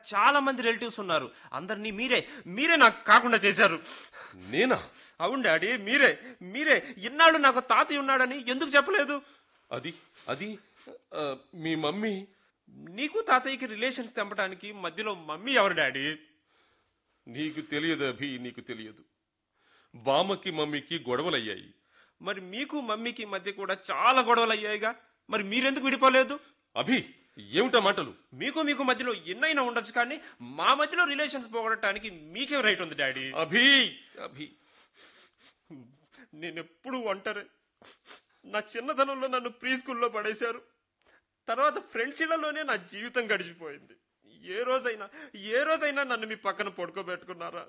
చాలా మంది రిలేటివ్స్ ఉన్నారు అందరినీ మీరే మీరే నాకు కాకుండా చేశారు నేనా అవును డాడీ మీరే మీరే ఇన్నాళ్ళు నాకు తాతయ్య ఉన్నాడని ఎందుకు చెప్పలేదు అది అది ఆ, మీ మమ్మీ నీకు తాతయ్యకి రిలేషన్స్ తెంపడానికి మధ్యలో మమ్మీ ఎవరు డాడీ నీకు తెలియదు అభి నీకు తెలియదు బామ్మకి మమ్మీకి గొడవలయ్యాయి మరి మీకు మమ్మీకి మధ్య కూడా చాలా గొడవలు అయ్యాయిగా మరి మీరెందుకు విడిపోలేదు అభి ఏమిటా మాటలు మీకు మీకు మధ్యలో ఎన్నైనా ఉండొచ్చు కానీ మా మధ్యలో రిలేషన్స్ పోగొట్టడానికి మీకే రైట్ ఉంది డాడీ అభి అభి నేను ఎప్పుడు ఒంటరి నా చిన్నతనంలో నన్ను ప్రీ స్కూల్లో పడేశారు తర్వాత ఫ్రెండ్స్ ఇళ్లలోనే నా జీవితం గడిచిపోయింది ఏ రోజైనా ఏ రోజైనా నన్ను మీ పక్కన పడుకోబెట్టుకున్నారా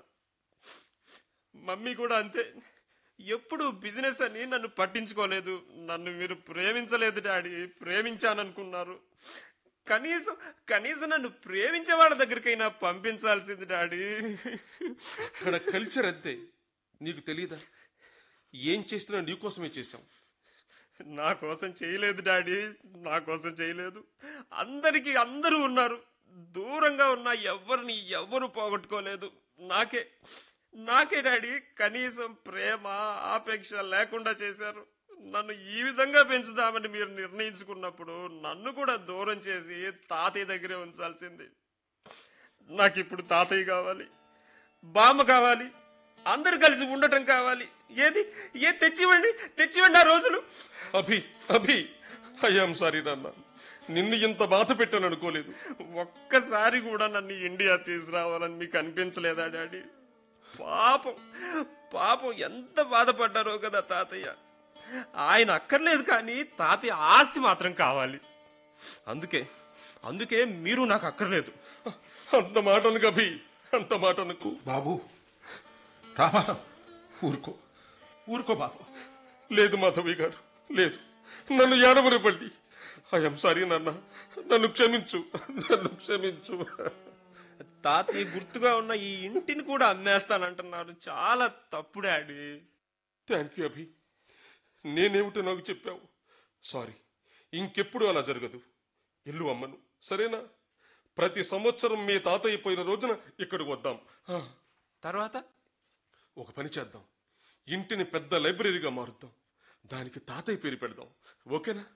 మమ్మీ కూడా అంతే ఎప్పుడు బిజినెస్ అని నన్ను పట్టించుకోలేదు నన్ను మీరు ప్రేమించలేదు డాడీ ప్రేమించాననుకున్నారు కనీసం కనీసం నన్ను ప్రేమించే వాళ్ళ దగ్గరికైనా పంపించాల్సింది డాడీ అక్కడ కల్చర్ అంతే నీకు తెలియదా ఏం చేసినా నీకోసమే చేశాం నా కోసం చేయలేదు డాడీ నా కోసం చేయలేదు అందరికీ అందరూ ఉన్నారు దూరంగా ఉన్న ఎవరిని ఎవ్వరు పోగొట్టుకోలేదు నాకే నాకే డాడీ కనీసం ప్రేమ ఆపేక్ష లేకుండా చేశారు నన్ను ఈ విధంగా పెంచుదామని మీరు నిర్ణయించుకున్నప్పుడు నన్ను కూడా దూరం చేసి తాతయ్య దగ్గరే ఉంచాల్సింది నాకు ఇప్పుడు తాతయ్య కావాలి బామ్మ కావాలి అందరు కలిసి ఉండటం కావాలి ఏది ఏ తెచ్చివ్వండి తెచ్చివ్వండి ఆ రోజులు అభి అభి ఐఆమ్ సారీ నాన్న నిన్ను ఇంత బాధ పెట్టాను అనుకోలేదు ఒక్కసారి కూడా నన్ను ఇండియా తీసుకురావాలని మీకు అనిపించలేదా డాడీ పాపం పాపం ఎంత బాధపడ్డారో కదా తాతయ్య ఆయన అక్కర్లేదు కానీ తాతయ్య ఆస్తి మాత్రం కావాలి అందుకే అందుకే మీరు నాకు అక్కర్లేదు అంత మాటనుకు అభి అంత మాటనుకు బాబు రామారావు ఊరుకో ఊరుకో బాబు లేదు మాధవి గారు లేదు నన్ను ఏడవనివ్వండి ఐఎమ్ సారీ నాన్న నన్ను క్షమించు నన్ను క్షమించు తాతయ్య గుర్తుగా ఉన్న ఈ ఇంటిని కూడా అమ్మేస్తానంటున్నారు చాలా తప్పు డాడీ థ్యాంక్ యూ అభి నేనేమిటో నాకు చెప్పావు సారీ ఇంకెప్పుడు అలా జరగదు ఇల్లు అమ్మను సరేనా ప్రతి సంవత్సరం మీ తాతయ్య పోయిన రోజున ఇక్కడికి వద్దాం ఆ, తర్వాత ఒక పని చేద్దాం ఇంటిని పెద్ద లైబ్రరీగా మారుద్దాం దానికి తాతయ్య పేరు పెడదాం ఓకేనా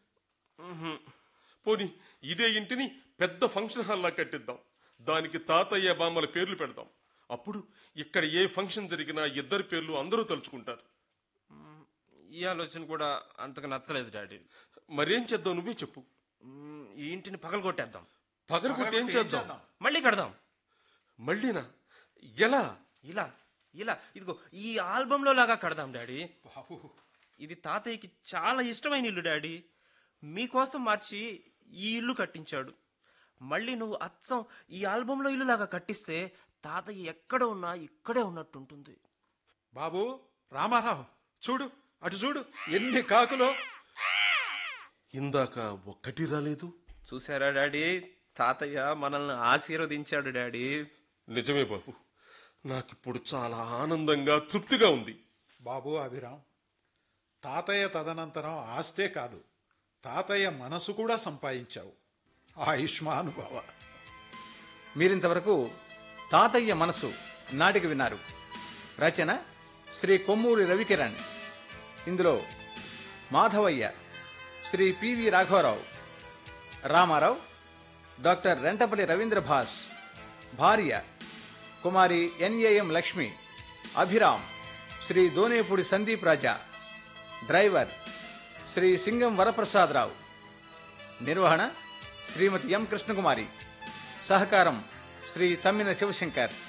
పోనీ ఇదే ఇంటిని పెద్ద ఫంక్షన్ హాల్లా కట్టిద్దాం దానికి తాతయ్య బామ్మల పేర్లు పెడదాం అప్పుడు ఇక్కడ ఏ ఫంక్షన్ జరిగినా ఇద్దరి పేర్లు అందరూ తలుచుకుంటారు ఈ ఆలోచన కూడా అంతగా నచ్చలేదు డాడీ మరేం చేద్దాం నువ్వే చెప్పు మ్మ్, ఈ ఇంటిని పగలగొట్టేద్దాం పగలగొట్టి ఏం చేద్దాం మళ్ళీ కడదాం మళ్ళీనా ఎలా ఇలా ఇలా ఇదిగో ఈ ఆల్బంలో లాగా కడదాం డాడీ బాబు ఇది తాతయ్యకి చాలా ఇష్టమైన ఇల్లు డాడీ మీకోసం మార్చి ఈ ఇల్లు కట్టించాడు మళ్ళీ నువ్వు అచ్చం ఈ ఆల్బంలో ఇల్లు లాగా కట్టిస్తే తాతయ్య ఎక్కడ ఉన్నా ఇక్కడే ఉన్నట్టుంటుంది బాబు రామారావు చూడు అటు చూడు ఎన్ని కాకులో ఇందాక ఒక్కటి రాలేదు చూసారా డాడీ తాతయ్య మనల్ని ఆశీర్వదించాడు డాడీ నిజమే బాబు నాకిప్పుడు చాలా ఆనందంగా తృప్తిగా ఉంది బాబు అభిరామ్ తాతయ్య తదనంతరం ఆస్తే కాదు తాతయ్య మనసు కూడా సంపాదించావు ఆయుష్మాన్ భవ మీరింతవరకు తాతయ్య మనసు నాటిక విన్నారు రచన శ్రీ కొమ్మూరి రవికిరణ్ ఇందులో మాధవయ్య శ్రీ పివి రాఘవరావు రామారావు డాక్టర్ రెంటపల్లి రవీంద్ర భాస్ భార్య కుమారి ఎన్ఏఎం లక్ష్మి అభిరామ్ శ్రీ దోనేపూడి సందీప్ రాజా డ్రైవర్ శ్రీ సింగం వరప్రసాదరావు నిర్వహణ శ్రీమతి ఎం కృష్ణకుమారి సహకారం శ్రీ తమ్మిన శివశంకర్